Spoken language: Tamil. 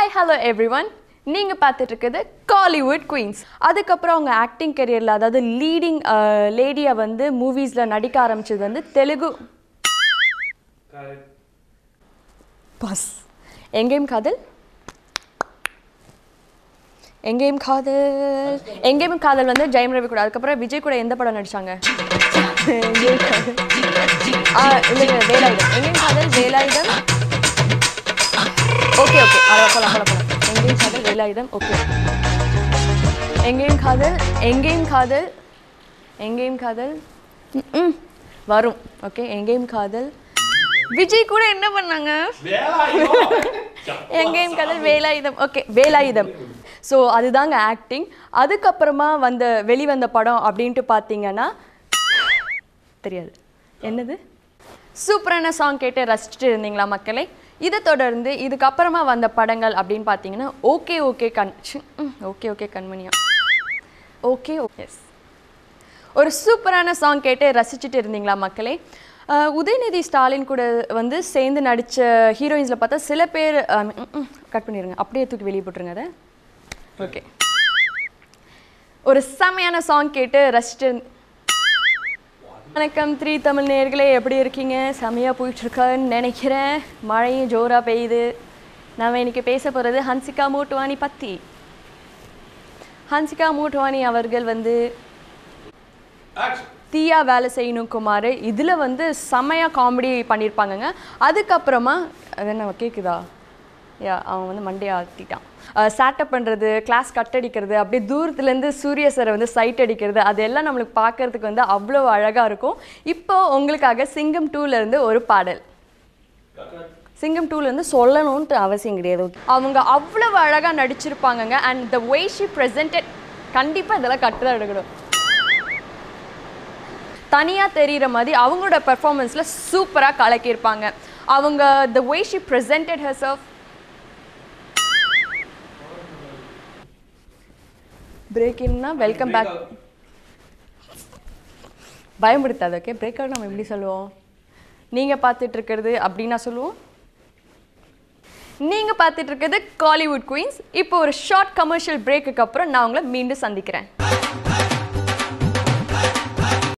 ஹாய் ஹலோ எவ்ரி ஒன் நீங்கள் பார்த்துட்டு இருக்கிறது காலிவுட் குயின்ஸ் அதுக்கப்புறம் அவங்க ஆக்டிங் கெரியரில் அதாவது லீடிங் லேடியாக வந்து மூவிஸில் நடிக்க ஆரம்பிச்சது வந்து தெலுங்கு பஸ் எங்கேயும் காதல் எங்கேயும் காதல் எங்கேயும் காதல் வந்து ஜெயம் ரவி கூட அதுக்கப்புறம் விஜய் கூட எந்த படம் நடிச்சாங்க எங்கேயும் காதல் ஆ இல்லைங்க வேலாயுதம் எங்கேயும் காதல் வேலாயுதம் ஓகே ஓகே அதான் போலாம் போலாம் போலாம் எங்கேயும் காதல் வேலாயுதம் ஓகே எங்கேயும் காதல் எங்கேயும் காதல் எங்கேயும் காதல் ம்ம். வரும் ஓகே எங்கேயும் காதல் விஜய் கூட என்ன பண்ணாங்க எங்கேயும் காதல் வேலாயுதம் ஓகே வேலாயுதம் ஸோ அதுதாங்க ஆக்டிங் அதுக்கப்புறமா வந்த வெளிவந்த படம் அப்படின்ட்டு பார்த்தீங்கன்னா தெரியாது என்னது சூப்பரான சாங் கேட்டு ரசிச்சுட்டு இருந்தீங்களா மக்களே இதை தொடர்ந்து இதுக்கப்புறமா வந்த படங்கள் அப்படின்னு பார்த்தீங்கன்னா ஓகே ஓகே கண் ஓகே ஓகே கண்மணியா ஓகே ஓகே ஒரு சூப்பரான சாங் கேட்டு ரசிச்சுட்டு இருந்தீங்களா மக்களே அஹ் உதயநிதி ஸ்டாலின் கூட வந்து சேர்ந்து நடித்த ஹீரோயின்ஸில் பார்த்தா சில பேர் கட் பண்ணிடுங்க அப்படியே தூக்கி வெளியே போட்டுருங்க அதை ஓகே ஒரு செமையான சாங் கேட்டு ரசிச்சுட்டு இருந்த- வணக்கம் த்ரீ தமிழ் நேர்களே எப்படி இருக்கீங்க செமையாக போயிட்டுருக்கேன்னு நினைக்கிறேன் மழையும் ஜோராக பெய்யுது நம்ம இன்னைக்கு பேச போகிறது ஹன்சிகா மோட்வானி பற்றி ஹன்சிகா மோட்வானி அவர்கள் வந்து தீயா வேலை செய்யணும் குமார் இதில் வந்து செமையாக காமெடி பண்ணியிருப்பாங்கங்க அதுக்கப்புறமா அது என்ன கேட்குதா யா அவன் வந்து மண்டையை ஆட்டிட்டான் சேட்டப் பண்ணுறது கிளாஸ் கட் அடிக்கிறது அப்படியே தூரத்துலேருந்து சூரிய சாரை வந்து சைட் அடிக்கிறது அதெல்லாம் நம்மளுக்கு பார்க்கறதுக்கு வந்து அவ்வளோ அழகாக இருக்கும் இப்போ உங்களுக்காக சிங்கம் டூலேருந்து ஒரு பாடல் சிங்கம் டூலேருந்து சொல்லணும்ன்ட்டு அவசியம் கிடையாது அவங்க அவ்வளவு அழகாக நடிச்சிருப்பாங்கங்க and the way she presented கண்டிப்பாக இதெல்லாம் கட்டு தான் எடுக்கணும் தனியாக தெரிகிற மாதிரி அவங்களோட பெர்ஃபார்மன்ஸில் சூப்பராக கலக்கியிருப்பாங்க அவங்க the way she presented herself break இன்னா வெல்கம் பேக் பயமுடுத்தாது ஓகே பிரேக் அவுட் நம்ம எப்படி சொல்லுவோம் நீங்கள் பார்த்துட்டு இருக்கிறது அப்படின்னா சொல்லுவோம் நீங்கள் பார்த்துட்டு இருக்கிறது காலிவுட் குயின்ஸ் இப்போ ஒரு ஷார்ட் கமர்ஷியல் பிரேக்குக்கு அப்புறம் நான் உங்களை மீண்டும் சந்திக்கிறேன்